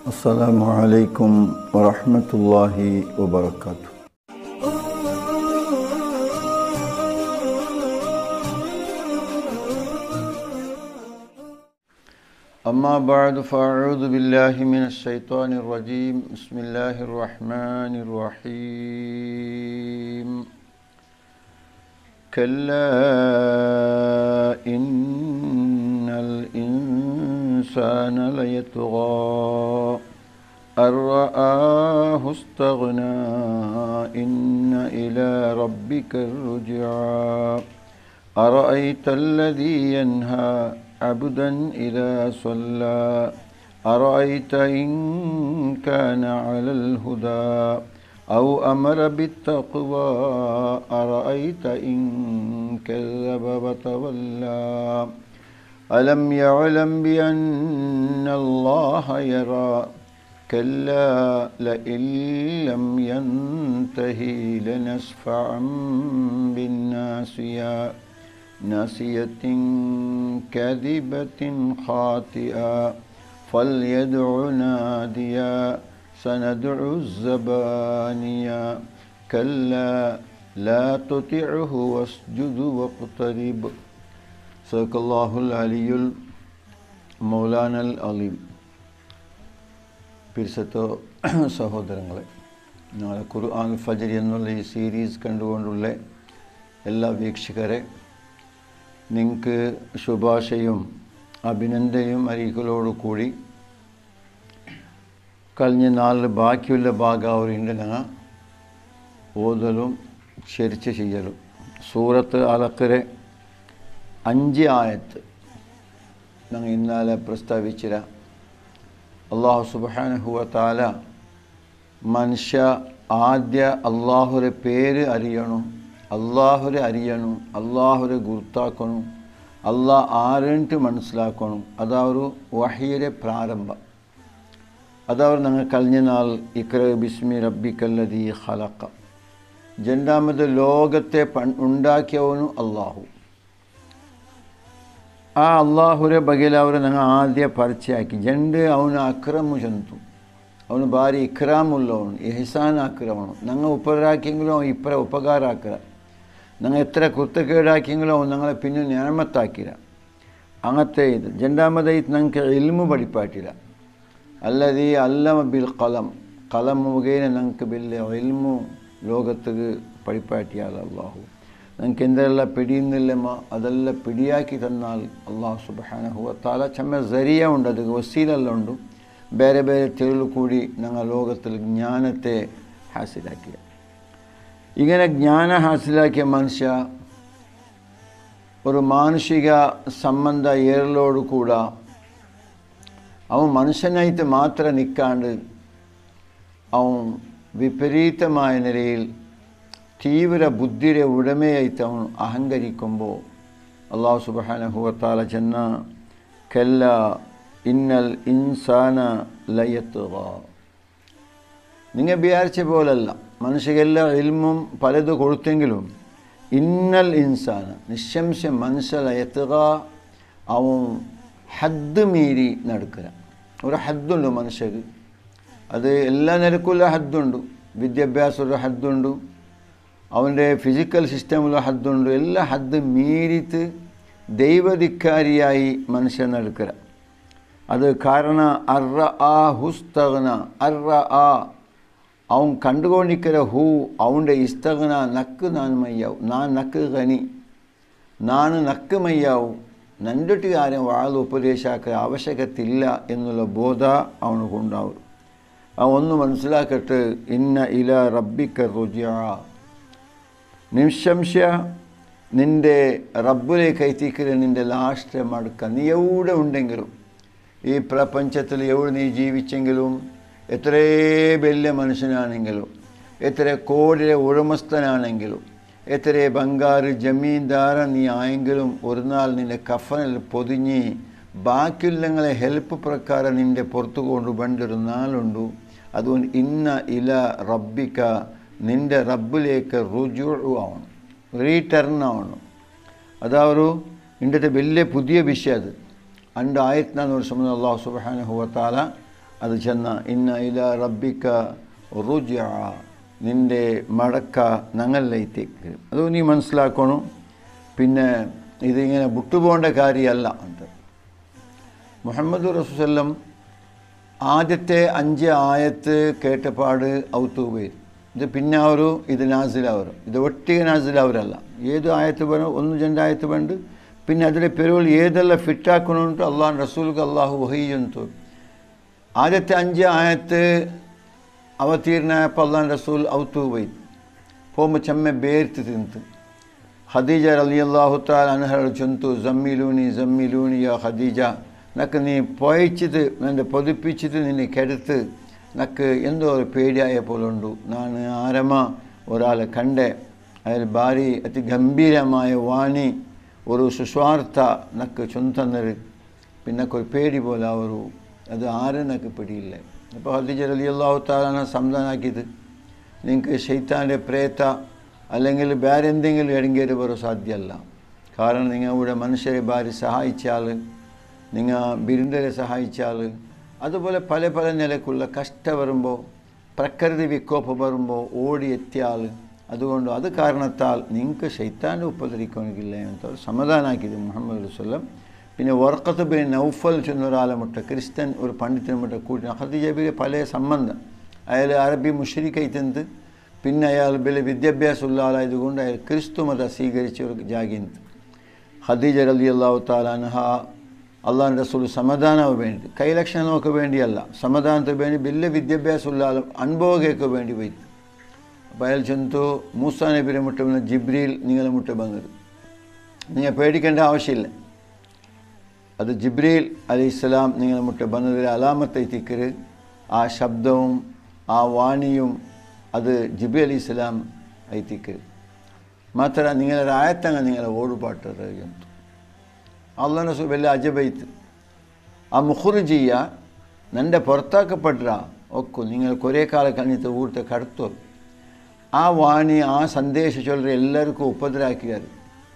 السلام عليكم ورحمة الله وبركاته أما بعد فأعوذ بالله من الشيطان الرجيم بسم الله الرحمن الرحيم كلا إن الإنسان ليطغى أن رآه استغنى إن إلى ربك الرجعى أرأيت الذي ينهى عبدا إذا صلى أرأيت إن كان على الهدى أو أمر بالتقوى أرأيت إن كذب وتولى ألم يعلم بأن الله يرى كلا لئن لم ينتهي لنسفعا بالناسية ناسية كاذبة خاطئة فليدع ناديا سندع الزبانيا كلا لا تطعه واسجد واقترب صدق الله العلي മൗലാന അലീം പിരിസത്തോ സഹോദരങ്ങളെ ഞങ്ങളെ ഖുർആൻ ഫജർ എന്നുള്ള ഈ സീരീസ് കണ്ടുകൊണ്ടുള്ള എല്ലാ വീക്ഷകരെ നിങ്ങൾക്ക് ശുഭാശയും അഭിനന്ദനയും അരികളോട് കൂടി കഴിഞ്ഞ നാളിൽ ബാക്കിയുള്ള ഭാഗം അവരുണ്ട് ഞങ്ങൾ ഓതലും ചരിച്ച ചെയ്യലും സൂറത്ത് അലക്കരെ അഞ്ച് ആയത്ത് ഞങ്ങൾ ഇന്നലെ പ്രസ്താവിച്ചില്ല അള്ളാഹു സുബാനഹുവ താല മനുഷ്യ ആദ്യ അള്ളാഹുരെ പേര് അറിയണം അള്ളാഹുരെ അറിയണം അള്ളാഹുരെ ഗുർത്താക്കണം അള്ളാഹ് ആരെന്നിട്ട് മനസ്സിലാക്കണം അതൊരു വഹിയുടെ പ്രാരംഭം അതവർ ഞങ്ങൾ കഴിഞ്ഞ നാൾ ഇക്ര ബിസ്മി റബ്ബിക്കല്ലതി ഹലക്ക രണ്ടാമത് ലോകത്തെ ഉണ്ടാക്കിയവനും അള്ളാഹു ಆ ಅಲ್ಲಾಹುರೇ ಬಗೆಯಲ್ಲಿ ಅವರು ನಂಗೆ ಆದ್ಯ ಪರಿಚಯ ಹಾಕಿ ಜಂಡು ಅವನು ಅಕ್ರಮ ಜಂತು ಅವನು ಭಾರಿ ಇಕ್ರಾಮುಲ್ಲವನು ಎಹಸಾನ್ ಅಕ್ರಮನು ನಂಗೆ ಉಪಕಾರ ಹಾಕಿಂಗಲೂ ಅವನು ಇಪ್ಪರ ಉಪಕಾರ ಹಾಕಿರ ನಂಗೆ എത്ര കുത്തക്കേട് ആക്കിയെങ്കിലും അവൻ ഞങ്ങളെ പിന്നെ ഞാമത്താക്കില്ല അങ്ങനത്തെ ഇത് രണ്ടാമതായിട്ട് ഞങ്ങൾക്ക് ഇൽമു പഠിപ്പാട്ടില്ല അല്ലാതെ അല്ലമ ബിൽ കലം കലം മുഖേന ഞങ്ങൾക്ക് വലിയ ഇൽമു ലോകത്തേക്ക് പഠിപ്പാട്ടിയാൽ അള്ളാഹു ഞങ്ങൾക്ക് എന്തെല്ലാം പിടിയുന്നില്ലമ്മ അതെല്ലാം പിടിയാക്കി തന്നാൽ അള്ളാഹു സുബാനഹുവത്താല ചമ്മ സരിയ ഉണ്ട് അത് വസീലെല്ലാം ഉണ്ട് ಬೇರೆ ಬೇರೆ ತಿಳಿಲು ಕೂಡಿ ഞങ്ങൾ ലോകത്തിൽ ജ്ഞാനത്തെ ഹാസിലാക്കിയ ഇങ്ങനെ ജ്ഞാന ഹാസിലാക്കിയ മനുഷ്യ ഒരു മാനുഷിക സംബന്ധ ഏറലോട് കൂടെ അവൻ മനുഷ്യനായിട്ട് മാത്രം നിൽക്കാണ്ട് അവൻ വിപരീതമായ നിലയിൽ തീവ്ര ബുദ്ധിയുടെ ഉടമയായിട്ട് അവൻ അഹങ്കരിക്കുമ്പോൾ അള്ളാഹു സുബാനഹുവത്താല ചെന്ന കെല്ല ഇന്നൽ ഇൻസാന ലയത്തുക നിങ്ങൾ വിചാരിച്ച പോലല്ല മനുഷ്യരെല്ലാം ഇൽമും പലത് കൊടുത്തെങ്കിലും ഇന്നൽ ഇൻസാന നിശംശം മനുഷ്യ ലയത്തുക അവൻ ഹദ് മീരി നടക്കുക ഒരു ഹദ്ദുണ്ട് മനുഷ്യർക്ക് അത് എല്ലാ നിരക്കുള്ള ഹദ്ദുണ്ട് വിദ്യാഭ്യാസമുള്ള ഹദ്ദുണ്ട് അവൻ്റെ ഫിസിക്കൽ സിസ്റ്റമുള്ള ഹദ്ദുണ്ട് എല്ലാ ഹദ് മീരിത്ത് ദൈവധിക്കാരിയായി മനുഷ്യൻ നടക്കുക അത് കാരണ അറ ആ ഹുസ്തകന അറ ആ അവൻ കണ്ടുകൊണ്ടിരിക്കുന്ന ഹൂ അവൻ്റെ ഇസ്തകന നക്ക് നാൻ മയ്യാവും നാൻ നക്ക് കനി നാണ് നക്ക് മയ്യാവും നണ്ടിട്ട് ആരും വാഴ ഉപദേശാക്ക ആവശ്യകത്തില്ല എന്നുള്ള ബോധ അവനുണ്ടാവും അവൻ ഒന്ന് മനസ്സിലാക്കട്ടെ ഇന്ന ഇല റബ്ബിക്ക റുജ നിശംശ നിൻ്റെ റബ്ബിലേക്ക് എത്തിക്കുന്ന നിൻ്റെ ലാസ്റ്റ് മടുക്ക നീ എവിടെ ഉണ്ടെങ്കിലും ഈ പ്രപഞ്ചത്തിൽ എവിടെ നീ ജീവിച്ചെങ്കിലും എത്രേ വലിയ മനുഷ്യനാണെങ്കിലും എത്ര കോടിയുടെ ഉടമസ്ഥനാണെങ്കിലും എത്ര ബംഗാറ് ജമീന്ദാര നീ ആയെങ്കിലും ഒരു നാൾ നിൻ്റെ കഫനിൽ പൊതിഞ്ഞ് ബാക്കിയുള്ളങ്ങളെ ഹെൽപ്പ് പ്രകാരം നിൻ്റെ പുറത്തു കൊണ്ട് പണ്ടൊരു നാളുണ്ട് അതുകൊണ്ട് ഇന്ന ഇല റബ്ബിക്ക നിൻ്റെ റബ്ബിലേക്ക് റുജു ആവണം റീടേൺ ആവണം അതാവൊരു ഇന്നത്തെ വലിയ പുതിയ വിഷയം അത് അണ്ട് ആയിരത്തി നാനൂറ് സമയം അള്ളാഹു സുബാന ഹുവത്താല അത് ചെന്ന ഇന്ന ഇല റബ്ബിക്ക റുജ നിൻ്റെ മടക്ക ഞങ്ങളിലേക്ക് അത് നീ മനസ്സിലാക്കണം പിന്നെ ഇതിങ്ങനെ വിട്ടുപോകേണ്ട കാര്യമല്ല ಅಂತ മുഹമ്മദ് റസൂസല്ലം ആദ്യത്തെ അഞ്ച് ആയത്ത് കേട്ടപാട് ഔത്തൂബേ ഇത് പിന്നെ ಅವರು ഇത് നാസിലവർ ഇത് ഒಟ್ಟಿಗೆ നാസിലവരല്ല ഏത് ആയത്ത് വേണം ഒന്ന് രണ്ടായത്ത് വേണ്ട പിന്നെ അതിലെ പെരുകൾ ഏതെല്ലാം ഫിറ്റാക്കണുണ്ട് അള്ളാഹ് റസൂൽക്ക് അള്ളാഹു വഹിയുന്നു ആദ്യത്തെ അഞ്ച് ആയത്ത് അവതീർണായപ്പോൾ അള്ളാഹ് റസൂൽ ഔത്തൂബൈ പോകുമ്പോൾ ചെമ്മ ಬೇರ್ತು ತಿಂತು ಖದೀಜ ರಲಿ ಅಲ್ಲಾಹು ತಾಲ ಅನಹರ ಚುಂತು ಜಮ್ಮಿಲೂನಿ ಜಮ್ಮಿಲೂನಿ ಯಾ ಖದೀಜ നക്ക് നീ പോയിച്ചിട്ട് എൻ്റെ പൊതിപ്പിച്ചിട്ട് നിന്നെ കെടുത്ത് നക്ക് എന്തോ ഒരു പേടിയായ പോലുണ്ടു ഞാൻ ആരമ ഒരാളെ കണ്ടേ അയാൾ ഭാരി അതിഗംഭീരമായ വാണി ഒരു സുസ്വാർത്ഥ നക്ക് ചൊന്തന്നര് പിന്നെ ഒരു പേടി പോലെ ಅವರು ಅದು ആരെന്നൊക്കെ പിടിയില്ല അപ്പോൾ ഹദീജ അലി അള്ളാഹു താലാണ് സംവിധാനാക്കിയത് നിങ്ങൾക്ക് ശൈത്താൻ്റെ പ്രേത അല്ലെങ്കിൽ വേറെ എന്തെങ്കിലും ഇടങ്കേറി വരാൻ സാധ്യമല്ല കാരണം നിങ്ങൾ ഇവിടെ മനുഷ്യരെ ഭാര്യ സഹായിച്ചാൽ നിങ്ങൾ ബിരുദരെ സഹായിച്ചാൽ അതുപോലെ പല പല നിലക്കുള്ള കഷ്ടം വരുമ്പോൾ പ്രകൃതി വിക്കോപ്പം വരുമ്പോൾ ഓടി എത്തിയാൽ അതുകൊണ്ട് അത് കാരണത്താൽ നിങ്ങൾക്ക് ശൈത്താൻ്റെ ഉപദ്രവിക്കണമെങ്കില്ല എന്ന് സമാധാനാക്കിയത് മുഹമ്മദ് വസ്ലം പിന്നെ വർക്കത്ത് ബിൻ നൗഫൽ ചെന്നൊരാളെ മുട്ട ക്രിസ്ത്യൻ ഒരു പണ്ഡിതനെ മുട്ട കൂട്ടി ഹദീജബിലെ പല സംബന്ധം അയാൾ അറബി മുഷരിക്കൈത്തന്ത് പിന്നെ അയാൾ വലിയ വിദ്യാഭ്യാസമുള്ള ആളായതുകൊണ്ട് അയാൾ ക്രിസ്തു മത സ്വീകരിച്ച ഒരു ജാഗിന്ത് ഹദീജ റലി അള്ളാഹു താലാൻഹ അള്ളാഹ് റസൂൽ സമാധാനം വേണ്ടി കൈലക്ഷണമൊക്കെ വേണ്ടിയല്ല സമാധാനത്തിന് വേണ്ടി വലിയ വിദ്യാഭ്യാസമുള്ള ആൾ അനുഭവങ്ങൾക്ക് വേണ്ടി പോയി അപ്പോൾ അയാൾ ചെന്നു മൂസാ നബിരെ മുട്ട വന്ന ജിബ്രിയിൽ നിങ്ങളെ മുട്ട വന്നത് നിങ്ങൾ പേടിക്കേണ്ട ആവശ്യമില്ല അത് ജിബ്രീൽ അലി ഇസ്ലാം നിങ്ങളെ മുട്ട വന്നതിൽ അലാമത്തെത്തിക്കര് ആ ശബ്ദവും ആ വാണിയും അത് ജിബി അലി ഇസ്ലാം ಐತಿಕ್ಕೆ ಮಾತ್ರ ನಿಂಗಳ ಆಯತ್ತಂಗ ನಿಂಗಳ ಓಡುಪಾಟದ ಎಂತು ಅಲ್ಲನ ಸು ಬೆಲ್ಲ ಅಜಬೈತು ಆ ಮುಖುರುಜಿಯ ನಂಡೆ പുറത്താക്കപ്പെട്ട ഒക്കു നിങ്ങൾ കുറേ കാലം കഴിഞ്ഞിട്ട് ഊർത്തെ കടത്തു ആ വാണി ആ സന്ദേശം ചൊല്ലി എല്ലാവർക്കും ഉപദ്രാക്കിയാൽ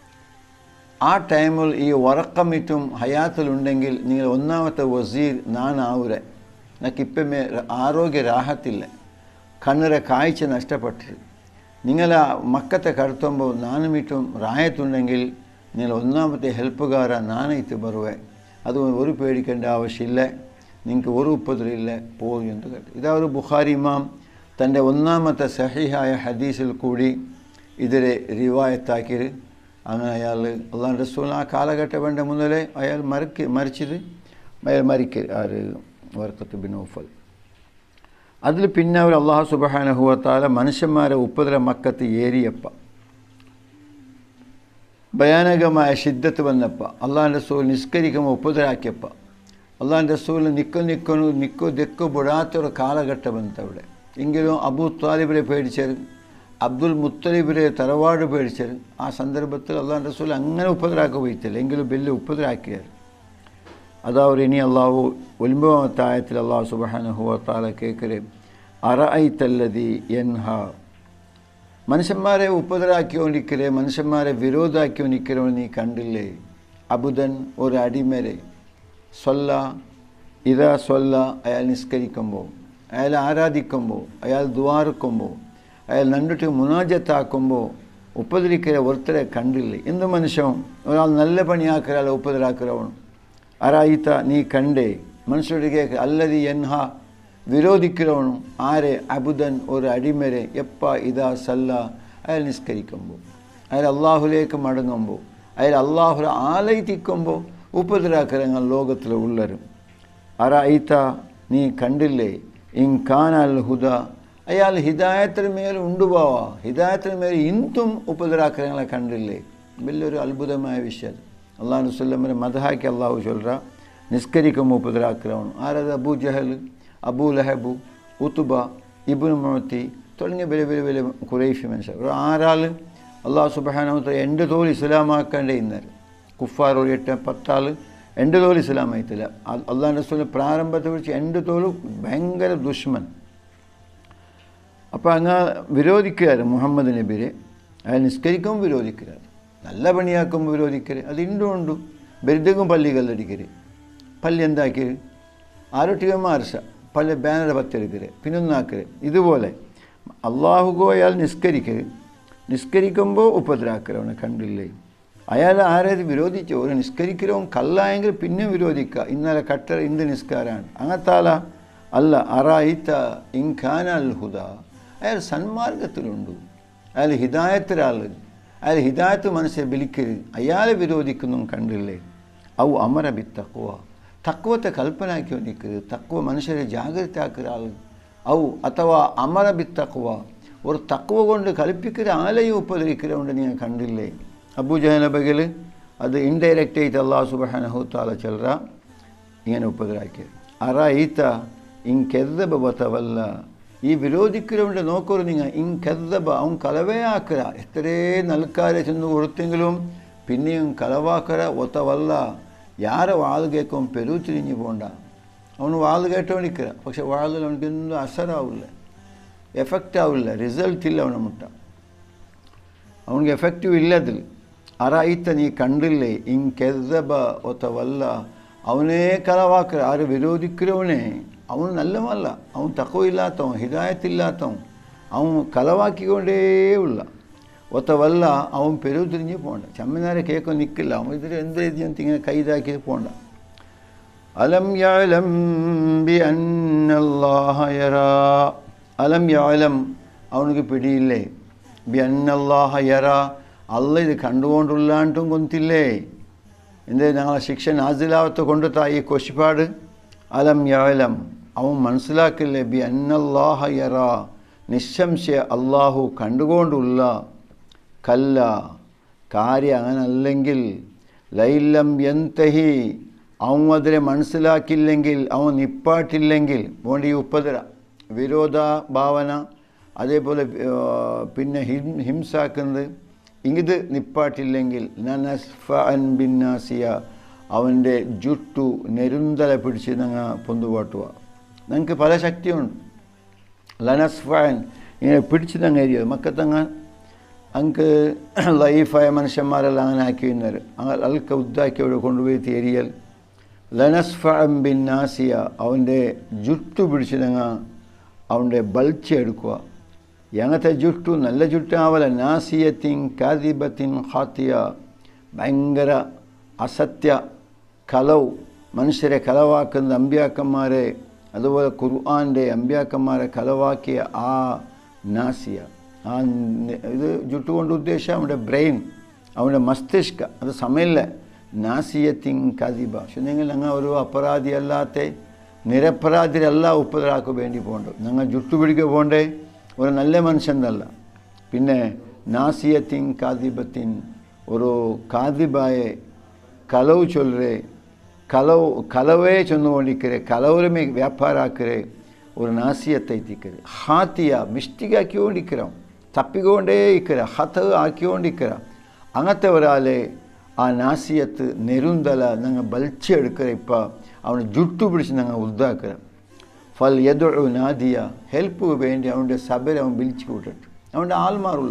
ആ ടൈമിൽ ഈ ഉറക്കമിറ്റും ഹയാത്തിലുണ്ടെങ്കിൽ നിങ്ങൾ ഒന്നാമത്തെ വസീർ നാനാവുരെ നക്കിപ്പമേ ആരോഗ്യ രാഹത്തില്ല കണ്ണിറെ കാഴ്ച നഷ്ടപ്പെട്ടിട്ട് നിങ്ങൾ ആ മക്കത്തെ കടത്തുമ്പോൾ നാനുമിറ്റും റായത്തുണ്ടെങ്കിൽ നിങ്ങൾ ഒന്നാമത്തെ ഹെൽപ്പുകാര നാനയിത്ത് ബറുവെ അതുകൊണ്ട് ഒരു പേടിക്കേണ്ട ആവശ്യമില്ല നിങ്ങൾക്ക് ഒരു ഉപദ്രവില്ല പോകും എന്ന് കേട്ടു ഇതാ ഒരു ബുഖാരി ഇമാം തൻ്റെ ഒന്നാമത്തെ സഹിഹായ ഹദീസിൽ കൂടി ഇതിരെ റിവായത്താക്കിയത് അങ്ങനെ അയാൾ അള്ളാഹ് റസൂൽ ആ കാലഘട്ടം വേണ്ട മുതലേ അയാൾ മരക്ക് മരിച്ചത് അയാൾ മരിക്ക ആര് വർക്കത്ത് ബിൻ ഊഫൽ അതിൽ പിന്നെ അവർ അള്ളാഹു സുബഹാനഹുവത്താല മനുഷ്യന്മാരെ ഉപ്പതര മക്കത്ത് ഏരിയപ്പ ഭയാനകമായ ശിദ്ധത്ത് വന്നപ്പ അള്ളാഹ് റസൂൽ നിസ്കരിക്കുമ്പോൾ ഉപ്പതരാക്കിയപ്പ അള്ളാഹ് റസൂൽ നിക്കു നിക്കണു നിക്കു ദിക്കു ബുടാത്തൊരു കാലഘട്ടം വന്നവിടെ എങ്കിലും അബൂ താലിബിനെ പേടിച്ചത് അബ്ദുൽ മുത്തലിബിനെ തറവാട് പേടിച്ചത് ആ സന്ദർഭത്തിൽ അള്ളാഹ് റസൂൽ അങ്ങനെ ഉപ്പതരാക്കി പോയിട്ടില്ല എങ്കിലും വലിയ ഉപ്പതരാക്കിയത് അതാവർ ഇനി അള്ളാഹു ഒൻപതാമത്തെ ആയത്തിൽ അള്ളാഹു സുബാനുഹുവത്താല കേൾക്കരെ അറഐത്തല്ലതി എൻഹ മനുഷ്യന്മാരെ ഉപദ്രാക്കിക്കൊണ്ടിരിക്കരെ മനുഷ്യന്മാരെ വിരോധാക്കിക്കൊണ്ടിരിക്കരോ നീ കണ്ടില്ലേ അബുദൻ ഒരു അടിമരെ സൊല്ല ഇതാ സൊല്ല അയാൾ നിസ്കരിക്കുമ്പോൾ അയാൾ ആരാധിക്കുമ്പോൾ അയാൾ ദ്വാരക്കുമ്പോൾ അയാൾ നണ്ടിട്ട് മുനാജത്താക്കുമ്പോൾ ഉപദ്രിക്കരെ ഒരുത്തരെ കണ്ടില്ലേ എന്ത് മനുഷ്യൻ ഒരാൾ നല്ല പണിയാക്കരാൾ ഉപദ്രാക്കരവണം അറായിത്ത നീ കണ്ടേ മനുഷ്യരുടെ കേക്ക് അല്ലതി എൻഹ വിരോധിக்கிறവനും ആരെ അബുദൻ ഒരു അടിമരെ എപ്പ ഇതാ സല്ല അയാൾ നിസ്കരിക്കുമ്പോൾ അയാൾ അള്ളാഹുലേക്ക് മടങ്ങുമ്പോൾ അയാൾ അള്ളാഹു ആലയിത്തിക്കുമ്പോൾ ഉപദ്രാക്കരങ്ങൾ ലോകത്തിൽ ഉള്ളരും അറായിത്ത നീ കണ്ടില്ലേ ഇൻ ഖാനൽ ഹുദ അയാൾ ഹിദായത്തിന് മേൽ ഉണ്ടുപോവാ ഹിദായത്തിന് മേൽ ഇന്തും ഉപദ്രാക്കരങ്ങളെ കണ്ടില്ലേ വലിയൊരു അത്ഭുതമായ വിഷയം അള്ളാഹു വസ്ലമിനെ മതഹാക്കി അള്ളാഹു ചൊല്ലുക നിസ്കരിക്കുമ്പോൾ ഉപദ്രാക്രമണം ആരത് അബൂ ജഹൽ അബൂ ലഹബു ഉത്തുബ ഇബുൻ മൊത്തി തുടങ്ങിയ വലിയ വലിയ വലിയ കുറേഷി മനുഷ്യർ ഒരു ആറാൾ അള്ളാഹു സുബാനത്തെ എൻ്റെ തോൽ ഇസ്ലാമാക്കേണ്ട ഇന്നേരം കുഫാർ ഒരു എട്ട് പത്താൾ എൻ്റെ തോൽ ഇസ്ലാമായിട്ടില്ല അള്ളാഹു റസൂലിൻ്റെ പ്രാരംഭത്തെ വിളിച്ച് എൻ്റെ തോല് ഭയങ്കര ദുഷ്മൻ അപ്പോൾ അങ്ങ് വിരോധിക്കുകയാറ് മുഹമ്മദ് നബിരെ അയാൾ നിസ്കരിക്കുമ്പോൾ വിരോധിക്കുകയാറ് നല്ല പണിയാക്കുമ്പോൾ വിരോധിക്കര് അത് ഇണ്ടും ഉണ്ട് ബെരുദക്കും പള്ളി കല്ലടിക്കര് പള്ളി എന്താക്കിയത് ആരോട്ടികമാർഷ പല ബാനർ പത്തെടുക്കരുത് പിന്നൊന്നാക്കരുത് ഇതുപോലെ അള്ളാഹുഗോ അയാൾ നിസ്കരിക്കരുത് നിസ്കരിക്കുമ്പോൾ ഉപദ്രാക്കരവനെ കണ്ടില്ലേ അയാൾ ആരേത് വിരോധിച്ചു ഒരു നിസ്കരിക്കലവും കല്ലായെങ്കിൽ പിന്നെ വിരോധിക്കുക ഇന്നലെ കട്ടർ ഇന്ത് നിസ്കാരാണ് അങ്ങത്താല അല്ല അറായിത്ത ഇൻഖാന അൽ ഹുദ അയാൾ സന്മാർഗത്തിലുണ്ട് അയാൾ ഹിദായത്തിലാൾ അയാൾ ഹിദായത്ത് മനസ്സിൽ വിളിക്കരുത് അയാളെ വിരോധിക്കുന്നു കണ്ടില്ലേ ഔ അമര ബി തക്വ തക്വത്തെ കൽപ്പനാക്കി നിൽക്കരുത് തക്വ മനുഷ്യരെ ജാഗ്രത ആക്കുന്ന ആൾ ഔ അഥവാ അമര ബി തക്വ ഒരു തക്വ കൊണ്ട് കൽപ്പിക്കുന്ന ആലയും ഉപദ്രവിക്കുന്നതുകൊണ്ട് നിങ്ങൾ കണ്ടില്ലേ അബൂജഹലിനെ ബഗൽ അത് ഇൻഡയറക്റ്റ് ആയിട്ട് അള്ളാഹു സുബാനഹുത്താല ചെല്ലറ ഇങ്ങനെ ഉപദ്രവിക്കരുത് അറ ഈത്ത ഇൻകെദ്ദബ ബത്തവല്ല ഈ വിരോധിക്കുന്നവരുടെ നോക്കൊരു നിങ്ങൾ ഇൻകെദ്ദബ അവൻ കലവയാക്കുക എത്രേ നൽക്കാരെ ചെന്ന് കൊടുത്തെങ്കിലും പിന്നെയും കലവാക്കര ഒത്തവല്ല ಯಾರ ವಾಲ್ കേൾക്കും പെരു തിരിഞ്ഞു പോണ്ട അവന് വാൽ കേട്ടോണ്ടിരിക്കുക പക്ഷെ വാളിൽ അവനക്കൊന്നും അസറാവില്ല എഫക്റ്റ് ആവില്ല റിസൾട്ട് ഇല്ല അവനെ മുട്ട ಅವನಿಗೆ ಎಫೆಕ್ಟಿವ್ ಇಲ್ಲದಿಲ್ಲ ಅರಾಯಿತ ನೀ ಕಂಡಿಲ್ಲೇ ಹಿಂಗೆ ಕೆದ್ದಬ ಒತ್ತವಲ್ಲ ಅವನೇ ಕಲವಾಕ್ರ ಆರು ವಿರೋಧಿக்கிறವನೇ ಅವನು ನಲ್ಲವಲ್ಲ ಅವನು ತಕೋ ಇಲ್ಲಾತವ ಹಿದಾಯತ್ ಇಲ್ಲಾತವ ಅವನು ಕಲವಾಕಿಕೊಂಡೇ ഉള്ള ഒത്തവല്ല അവൻ പെരു തിരിഞ്ഞ് പോകണ്ട ചമ്മനാരെ കേൾക്കാൻ നിൽക്കില്ല അവൻ ഇതിൽ എന്ത് രീതിയಂತ ഇങ്ങനെ കൈതാക്കി പോകണ്ട അലം യാലം ബി അന്നല്ലാഹ യറാ അലം യാലം അവനക്ക് പിടിയില്ലേ ബി അന്നല്ലാഹ യറാ അല്ല ഇത് കണ്ടുകൊണ്ടുള്ളാണ്ടും കൊന്തില്ലേ എന്തേ ഞങ്ങളെ ശിക്ഷ നാസിലാവത്തെ കൊണ്ടുത്താ ഈ കൊശിപ്പാട് അലം യാലം അവൻ മനസ്സിലാക്കില്ലേ ബി അന്നല്ലാഹ യറാ നിശംശയ അള്ളാഹു കണ്ടുകൊണ്ടുള്ള കല്ല കാര്യം അങ്ങനല്ലെങ്കിൽ ലൈലം എന്തഹി അവൻ അതിനെ മനസ്സിലാക്കില്ലെങ്കിൽ അവൻ നിപ്പാട്ടില്ലെങ്കിൽ പോണ്ട ഈ ഉപദ്ര വിരോധ ഭാവന അതേപോലെ ആ, പിന്നെ ഹിം ഹിംസാക്കുന്നത് ഇത് നിപ്പാട്ടില്ലെങ്കിൽ നനസ്ഫൻ ബിന്നാസിയ അവൻ്റെ ജുട്ടു നെരുന്തല പിടിച്ച് ഞങ്ങൾ പൊന്തുപാട്ടുക ഞങ്ങൾക്ക് പല ശക്തിയുണ്ട് ലനസ്ഫാൻ ഇങ്ങനെ പിടിച്ച് തങ്ങ എരിയത് മക്കത്തങ്ങ അങ്ങ് ലൈഫായ മനുഷ്യന്മാരെല്ലാം അങ്ങനെ ആക്കി വരുന്നത് അങ്ങനെ അൽക്ക ഉദ്ദാക്കി അവിടെ കൊണ്ടുപോയി തീരിയൽ ലനസ്ഫൻ ബിൻ നാസിയ അവൻ്റെ ജുട്ടു പിടിച്ച് തങ്ങ അവൻ്റെ ബൾച്ച എടുക്കുക ഞങ്ങത്തെ ജുട്ടു നല്ല ജുട്ടാവല നാസിയത്തിൻ കാദിബത്തിൻ ഹാത്തിയ ഭയങ്കര അസത്യ കലവ് മനുഷ്യരെ കലവാക്കുന്ന അമ്പ്യാക്കന്മാരെ അതുപോലെ ഖുർആാൻ്റെ അമ്പ്യാക്കന്മാരെ കലവാക്കിയ ആ നാസിയ ആ ന- ഇത് ജുട്ടുകൊണ്ട് ഉദ്ദേശം അവൻ്റെ ബ്രെയിൻ അവൻ്റെ മസ്തിഷ്ക അത് സമയമില്ല നാസിയത്തിൻ കദിബ പക്ഷെ നിങ്ങൾ ഞങ്ങൾ ഒരു അപരാധിയല്ലാത്ത നിരപരാധിരല്ല ഉപ്പതരാക്ക് വേണ്ടി പോകണ്ട ഞങ്ങൾ ജുട്ടു പിടിക്കുക പോണ്ടേ ഒരു നല്ല മനുഷ്യനല്ല പിന്നെ നാസിയത്തിൻ കാദിബത്തിൻ ഒരു കാദിബായെ കലവ് ചൊല്ലരെ കലവ് കലവേ ചെന്നുകൊണ്ടിരിക്കರೆ കലവരമേ വ്യാപാരാക്കരെ ഒരു നാസിയത്തെ എത്തിക്കര് ഹാത്തിയ മിഷ്ടികാക്കിക്കൊണ്ടിരിക്കണം തപ്പിക്കൊണ്ടേ ഇക്കര ഹത്ത് ആക്കിക്കൊണ്ടിരിക്കര അങ്ങനത്തെ ഒരാളെ ആ നാസിയത്ത് നെരുന്തല ഞങ്ങൾ ബലിച്ചെടുക്കര ഇപ്പം അവനെ ജുട്ടു പിടിച്ച് ഞങ്ങൾ ഉദ്ദാക്കര ഫൽ യദു നാദിയ ഹെൽപ്പ് വേണ്ടി അവൻ്റെ സഭയിൽ അവൻ വിളിച്ചു കൂട്ടിട്ട് അവൻ്റെ ആൾമാറുള്ള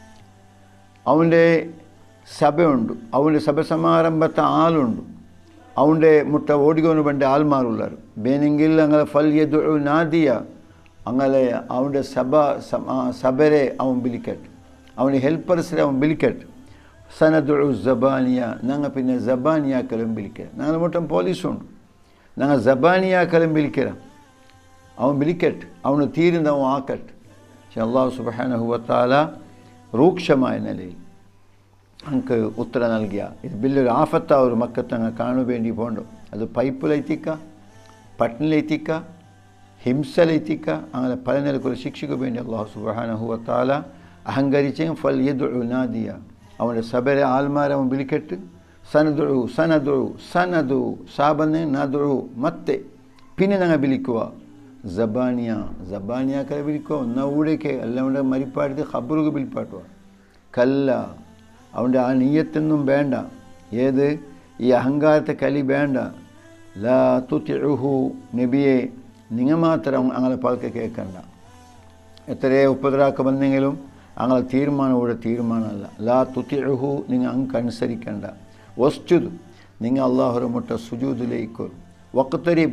അവൻ്റെ സഭയുണ്ട് അവൻ്റെ സഭ സമാരംഭത്തെ ആളുണ്ട് അവൻ്റെ മുട്ട ഓടിക്കൊണ്ട് വേണ്ട ആൾമാറുള്ളാർ വേണമെങ്കിൽ അങ്ങനെ ഫൽ യദു നാദിയ അങ്ങനെ അവൻ്റെ സഭ സമ- സഭരെ അവൻ വിളിക്കട്ടെ അവൻ്റെ ഹെൽപ്പേഴ്സിനെ അവൻ വിളിക്കട്ടെ സനദു ജബാനിയ ഞങ്ങൾ പിന്നെ ജബാനിയാക്കലും വിളിക്കുക ഞങ്ങൾ മുട്ടം പോലീസുണ്ട് ഞങ്ങൾ ജബാനിയാക്കലും വിളിക്കണം അവൻ വിളിക്കട്ടെ അവന് തീരുന്നവൻ ആക്കട്ടെ പക്ഷെ അള്ളാഹു സുബാനഹുവത്താല രൂക്ഷമായ നിലയിൽ നമുക്ക് ഉത്തരം നൽകിയ ഇത് വലിയൊരു ആഫത്ത ഒരു മക്കത്ത് അങ്ങ് കാണു വേണ്ടി പോകണ്ടു അത് പൈപ്പിലെത്തിക്ക പട്ടിണിലെത്തിക്ക ഹിംസലെത്തിക്ക അങ്ങനെ പല നിലക്കുള്ള ശിക്ഷയ്ക്ക് വേണ്ടി അള്ളാഹു സുബാനഹുവത്താല അഹങ്കരിച്ചും ഫൽ യദു നാദിയ അവൻ്റെ സബരെ ആൽമാരെ അവൻ വിളിക്കട്ട് സനദുഴു സനദുഴു സനദു സാബന്ന് നദുഴു ಮತ್ತೆ പിന്നെ ഞങ്ങൾ വിളിക്കുക ജബാനിയ ജബാനിയാക്കളെ വിളിക്കുക ഒന്നൂടെയൊക്കെ എല്ലാം കൂടെ മരിപ്പാടിത്ത് ഖബറുക്ക് വിളിപ്പാട്ടുക കല്ല അവൻ്റെ ആ നീയത്തൊന്നും വേണ്ട ഏത് ഈ അഹങ്കാരത്തെ കലി വേണ്ട ലാ തുത്തിഹു നബിയെ നിങ്ങൾ മാത്രം അങ്ങനെ പതുക്കെ കേൾക്കണ്ട എത്രയേ ഉപദ്രാക്കം വന്നെങ്കിലും അങ്ങനെ തീരുമാനം ഇവിടെ തീരുമാനമല്ല ലാ തുത്തിഹു നിങ്ങൾ അങ്ങ് അനുസരിക്കണ്ട വസ്തുത് നിങ്ങൾ അള്ളാഹുര മുട്ട സുജൂദിലേക്ക് വക്കത്തരീബു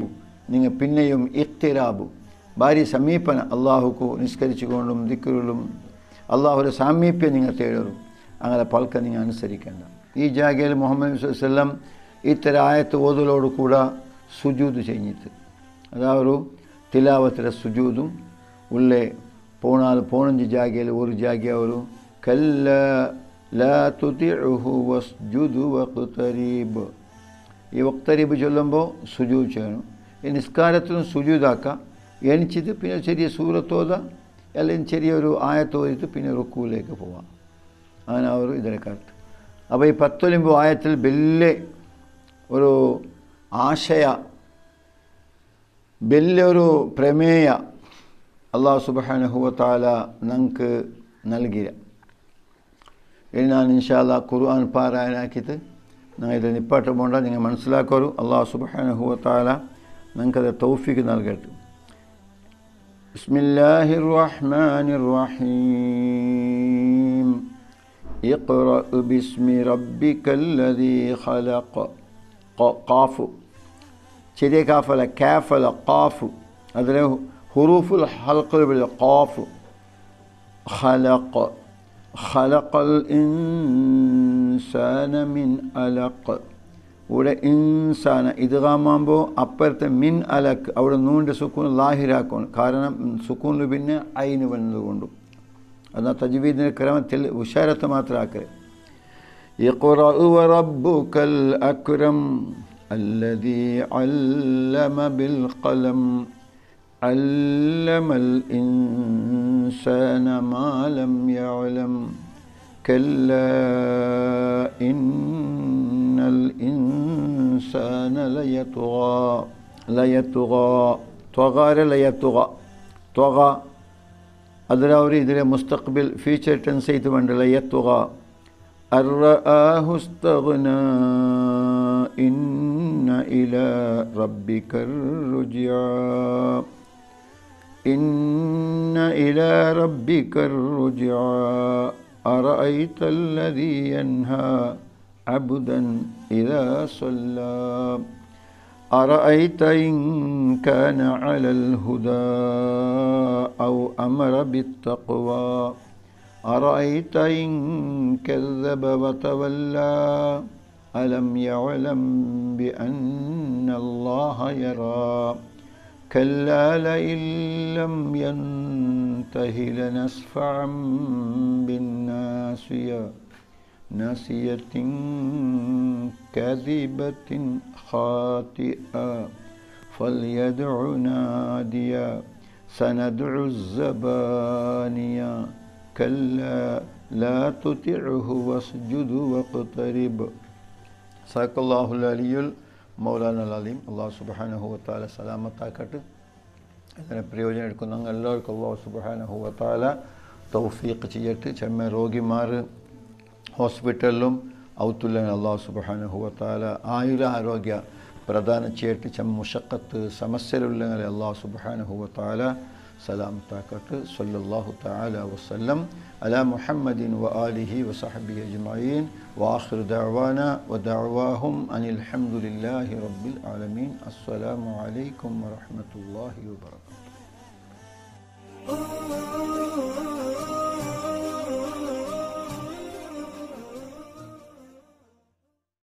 നിങ്ങൾ പിന്നെയും ഇഖ്തിറാബു ഭാരി സമീപന അള്ളാഹുക്കു നിസ്കരിച്ചുകൊണ്ടും ദിക്കറുകളും അള്ളാഹുടെ സാമീപ്യം നിങ്ങൾ തേടും അങ്ങനെ പൽക്ക നിങ്ങൾ അനുസരിക്കേണ്ട ഈ ജാഗയിൽ മുഹമ്മദ് വസ്ലം ഇത്തരം ആയത്ത് ഓതലോട് കൂടെ സുജൂത് ചെയ്ഞ്ഞിട്ട് അതാവൊരു തിലാവത്തിലെ സുജൂതും ഉള്ളേ പോണാൽ പോണഞ്ച് ജാഗയിൽ ഒരു ജാഗ ഒരു കല്ല ലാ തുതിഉഹു വസ്ജുദു വഖ്തരീബ് ഈ വക്തരീബ് ചൊല്ലുമ്പോൾ സുജൂത് ചെയ്യണം ഈ നിസ്കാരത്തിലും സുജൂതാക്കാം എണിച്ചിട്ട് പിന്നെ ചെറിയ സൂറത്തോത അല്ലെങ്കിൽ ചെറിയൊരു ആയത്തോതിട്ട് പിന്നെ റുക്കുവിലേക്ക് പോവാം അങ്ങനെ അവർ ഇതിനെക്കാട്ട് അപ്പോൾ ഈ പത്തൊലിമ്പ് ആയത്തിൽ വലിയ ഒരു ആശയ വലിയൊരു പ്രമേയ അള്ളാഹു സുബാനുഹുവത്താല നമുക്ക് നൽകിയ ഇനി ഞാൻ ഇൻഷാല്ല ഖുർആൻ പാരായണാക്കിയിട്ട് നിങ്ങൾ ഇത് നിപ്പാട്ട് പോണ്ട നിങ്ങൾ മനസ്സിലാക്കരു അള്ളാഹു സുബാനുഹുവത്താല നിങ്ങൾക്കത് തൗഫിക്ക് നൽകട്ടെ بسم الله الرحمن الرحيم اقرأ باسم ربك الذي خلق قاف ചെറിയ കാഫല കാഫല കാഫ് അതിലെ ഹുറൂഫുൽ ഹൽഖൽ ഖാഫ് خلق خلق الإنسان من علق ഇവിടെ ഇൻസാന ഇദ്ഗാമാകുമ്പോൾ അപ്പുറത്തെ മിൻ അലക്ക് അവിടെ നൂൻ്റെ സുക്കൂൺ ലാഹിരാക്കണം കാരണം സുക്കൂണിൽ പിന്നെ അയിന് വന്നതുകൊണ്ടും എന്നാൽ തജ്വീദിൻ്റെ ക്രമത്തിൽ ഉഷാരത്ത് മാത്രമാക്കരുത് اقرأ وربك الأكرم الذي علم بالقلم علم الإنسان ما لم يعلم كلا إن الإنسان ليطغى ليطغى طغى ليطغى طغى അതിലവർ ഇതിലെ മുസ്തഖ്ബിൽ ഫ്യൂച്ചർ ടെൻസ് ചെയ്ത് വേണ്ട ലയത്തുക أرآه استغنى إن إلى ربك الرجعى إن إلى ربك الرجعى أرأيت الذي ينهى عبدا إذا صلى أرأيت إن كان على الهدى أو أمر بالتقوى أرأيت إن كذب وتولى ألم يعلم بأن الله يرى كلا لئن لم ينته لنسفعا بالناسية ناسية كاذبة خاطئة فليدع ناديا سندع الزبانية كلا لا تطعه واسجد واقترب صدق الله العلي മൗലാന അലീം അള്ളാഹു സുബാനഹുവത്താല സലാമത്താക്കട്ട് അതിനെ പ്രയോജനം എടുക്കുന്ന എല്ലാവർക്കും അള്ളാഹു സുബാനഹുവത്താല തൗഫീഖ് ചെയ്യട്ട് ചെമ്മ രോഗിമാർ ഹോസ്പിറ്റലിലും ഔത്തുല്ല അള്ളാഹു സുബാനഹുവത്താല ആയുര ആരോഗ്യ പ്രദാനം ചെയ്യട്ട് ചെമ്മ മുഷക്കത്ത് സമസ്യലുള്ളങ്ങളെ അള്ളാഹു സുബാനഹുവത്താല സലാമത്താക്കട്ട് സല്ലല്ലാഹു തആല വസല്ലം അലാ മുഹമ്മദിൻ വ ആലിഹി വസഹബിഹി അജ്മഈൻ وآخر دعوانا ودعواهم أن الحمد لله رب العالمين السلام عليكم ورحمة الله وبركاته